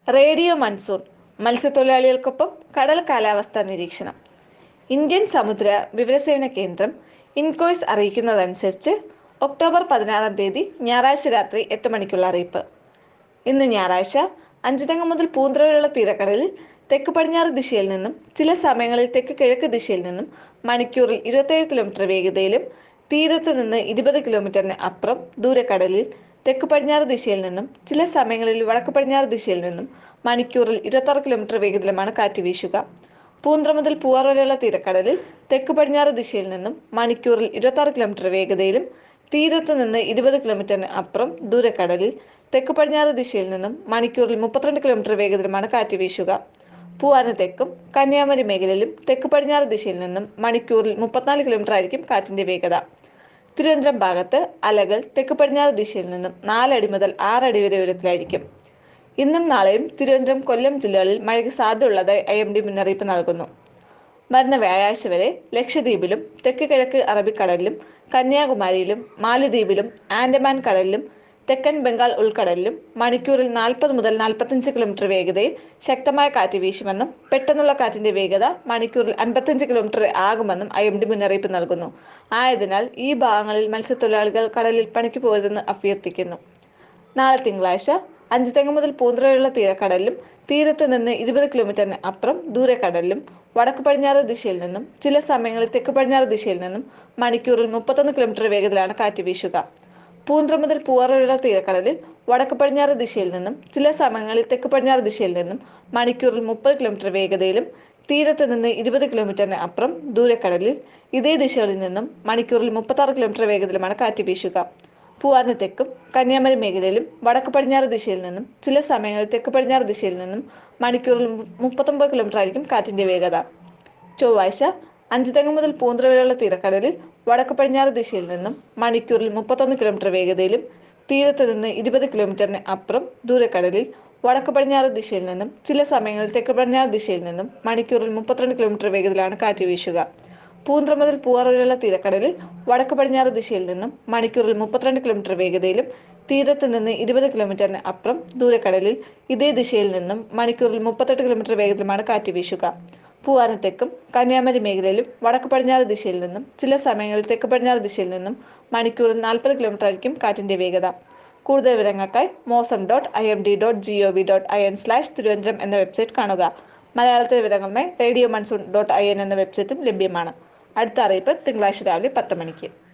radio monsoon മത്സ്യത്തൊഴിലാളികൾക്കൊപ്പം കടൽ കാലാവസ്ഥാ നിരീക്ഷണം ഇന്ത്യൻ സമുദ്ര വിവരസേവന കേന്ദ്രം ഇൻകോയ്സ് അറിയിക്കുന്നതനുസരിച്ച് ഒക്ടോബർ പതിനാറാം തീയതി ഞായറാഴ്ച രാത്രി എട്ട് മണിക്കുള്ള അറിയിപ്പ് ഇന്ന് ഞായറാഴ്ച അഞ്ചുതെങ്ങ് മുതൽ പൂന്തറ വരെയുള്ള തീരക്കടലിൽ തെക്ക് പടിഞ്ഞാറ് ദിശയിൽ നിന്നും ചില സമയങ്ങളിൽ തെക്ക് കിഴക്ക് ദിശയിൽ നിന്നും മണിക്കൂറിൽ ഇരുപത്തേഴ് കിലോമീറ്റർ വേഗതയിലും തീരത്ത് നിന്ന് ഇരുപത് കിലോമീറ്ററിന് അപ്പുറം ദൂരക്കടലിൽ തെക്ക് പടിഞ്ഞാറ് ദിശയിൽ നിന്നും ചില സമയങ്ങളിൽ വടക്ക് പടിഞ്ഞാറ് ദിശയിൽ നിന്നും മണിക്കൂറിൽ ഇരുപത്താറ് കിലോമീറ്റർ വേഗത്തിലുമാണ് കാറ്റ് വീശുക പൂന്തറ മുതൽ പൂവാർ വരെയുള്ള തീരക്കടലിൽ തെക്ക് പടിഞ്ഞാറ് ദിശയിൽ നിന്നും മണിക്കൂറിൽ ഇരുപത്താറ് കിലോമീറ്റർ വേഗതയിലും തീരത്ത് നിന്ന് ഇരുപത് കിലോമീറ്ററിന് അപ്പുറം ദൂരക്കടലിൽ തെക്ക് പടിഞ്ഞാറ് ദിശയിൽ നിന്നും മണിക്കൂറിൽ മുപ്പത്തിരണ്ട് കിലോമീറ്റർ വേഗത്തിലുമാണ് കാറ്റ് വീശുക പൂവാന് തെക്കും കന്യാകുമാരി മേഖലയിലും തെക്ക് പടിഞ്ഞാറ് ദിശയിൽ നിന്നും മണിക്കൂറിൽ മുപ്പത്തിനാല് കിലോമീറ്റർ ആയിരിക്കും കാറ്റിന്റെ വേഗത തിരുവനന്തപുരം ഭാഗത്ത് അലകൾ തെക്ക് പടിഞ്ഞാറ് ദിശയിൽ നിന്നും നാലടി മുതൽ ആറടി വരെ ഉയരത്തിലായിരിക്കും ഇന്നും നാളെയും തിരുവനന്തപുരം കൊല്ലം ജില്ലകളിൽ മഴയ്ക്ക് സാധ്യതയുള്ളതായി ഐ എം ഡി മുന്നറിയിപ്പ് നൽകുന്നു വരുന്ന വ്യാഴാഴ്ച വരെ ലക്ഷദ്വീപിലും തെക്ക് കിഴക്ക് അറബിക്കടലിലും കന്യാകുമാരിയിലും മാലദ്വീപിലും ആൻഡമാൻ കടലിലും തെക്കൻ ബംഗാൾ ഉൾക്കടലിലും മണിക്കൂറിൽ നാൽപ്പത് മുതൽ നാൽപ്പത്തഞ്ച് കിലോമീറ്റർ വേഗതയിൽ ശക്തമായ കാറ്റ് വീശുമെന്നും പെട്ടെന്നുള്ള കാറ്റിന്റെ വേഗത മണിക്കൂറിൽ അൻപത്തഞ്ച് കിലോമീറ്റർ ആകുമെന്നും ഐ എം ഡി മുന്നറിയിപ്പ് നൽകുന്നു ആയതിനാൽ ഈ ഭാഗങ്ങളിൽ മത്സ്യത്തൊഴിലാളികൾ കടലിൽ പണിക്ക് പോയതെന്ന് അഭ്യർത്ഥിക്കുന്നു നാളെ തിങ്കളാഴ്ച അഞ്ച് തെങ്ങ് മുതൽ പൂന്തറ വരെയുള്ള തീരക്കടലിലും തീരത്ത് നിന്ന് ഇരുപത് കിലോമീറ്ററിന് അപ്പുറം ദൂരക്കടലിലും വടക്ക് പടിഞ്ഞാറ് ദിശയിൽ നിന്നും ചില സമയങ്ങളിൽ തെക്ക് പടിഞ്ഞാറ് ദിശയിൽ നിന്നും മണിക്കൂറിൽ മുപ്പത്തൊന്ന് കിലോമീറ്റർ വേഗത്തിലാണ് കാറ്റ് വീശുക പൂന്തറ മുതൽ പൂവാർ വരെയുള്ള തീരക്കടലിൽ വടക്ക് പടിഞ്ഞാറ് ദിശയിൽ നിന്നും ചില സമയങ്ങളിൽ തെക്ക് പടിഞ്ഞാറ് ദിശയിൽ നിന്നും മണിക്കൂറിൽ മുപ്പത് കിലോമീറ്റർ വേഗതയിലും തീരത്ത് നിന്ന് ഇരുപത് കിലോമീറ്ററിന് അപ്പുറം ദൂരക്കടലിൽ ഇതേ ദിശകളിൽ നിന്നും മണിക്കൂറിൽ മുപ്പത്താറ് കിലോമീറ്റർ വേഗത്തിലുമാണ് കാറ്റ് വീശുക പൂവാറിന് തെക്കും കന്യാകുമാരി മേഖലയിലും വടക്ക് പടിഞ്ഞാറ് ദിശയിൽ നിന്നും ചില സമയങ്ങളിൽ തെക്ക് പടിഞ്ഞാറ് ദിശയിൽ നിന്നും മണിക്കൂറിൽ മുപ്പത്തൊമ്പത് കിലോമീറ്റർ ആയിരിക്കും കാറ്റിന്റെ വേഗത ചൊവ്വാഴ്ച അഞ്ച് തെങ്ങ് മുതൽ പൂന്തറ വരെയുള്ള തീരക്കടലിൽ വടക്ക് പടിഞ്ഞാറ് ദിശയിൽ നിന്നും മണിക്കൂറിൽ മുപ്പത്തൊന്ന് കിലോമീറ്റർ വേഗതയിലും തീരത്ത് നിന്ന് ഇരുപത് കിലോമീറ്ററിന് അപ്പുറം ദൂരക്കടലിൽ വടക്ക് പടിഞ്ഞാറ് ദിശയിൽ നിന്നും ചില സമയങ്ങളിൽ തെക്ക് പടിഞ്ഞാറ് ദിശയിൽ നിന്നും മണിക്കൂറിൽ മുപ്പത്തിരണ്ട് കിലോമീറ്റർ വേഗത്തിലാണ് കാറ്റ് വീശുക പൂന്തറ മുതൽ പൂവാർ വരെയുള്ള തീരക്കടലിൽ വടക്ക് പടിഞ്ഞാറ് ദിശയിൽ നിന്നും മണിക്കൂറിൽ മുപ്പത്തിരണ്ട് കിലോമീറ്റർ വേഗതയിലും തീരത്ത് നിന്ന് ഇരുപത് കിലോമീറ്ററിന് അപ്പുറം ദൂരക്കടലിൽ ഇതേ ദിശയിൽ നിന്നും മണിക്കൂറിൽ മുപ്പത്തെട്ട് കിലോമീറ്റർ വേഗത്തിലുമാണ് കാറ്റ് വീശുക പൂവാറിന് തെക്കും കന്യാകുമാരി മേഖലയിലും വടക്ക് പടിഞ്ഞാറ് ദിശയിൽ നിന്നും ചില സമയങ്ങളിൽ തെക്ക് പടിഞ്ഞാറ് ദിശയിൽ നിന്നും മണിക്കൂറിൽ നാൽപ്പത് കിലോമീറ്റർ ആയിരിക്കും കാറ്റിന്റെ വേഗത കൂടുതൽ വിവരങ്ങൾക്കായി mausam dot I M D dot G O V dot I N slash Thiruvananthapuram എന്ന വെബ്സൈറ്റ് കാണുക മലയാളത്തിലെ വിവരങ്ങളുമായി radio monsoon dot I N എന്ന വെബ്സൈറ്റും ലഭ്യമാണ് അടുത്ത അറിയിപ്പ് തിങ്കളാഴ്ച രാവിലെ പത്ത് മണിക്ക്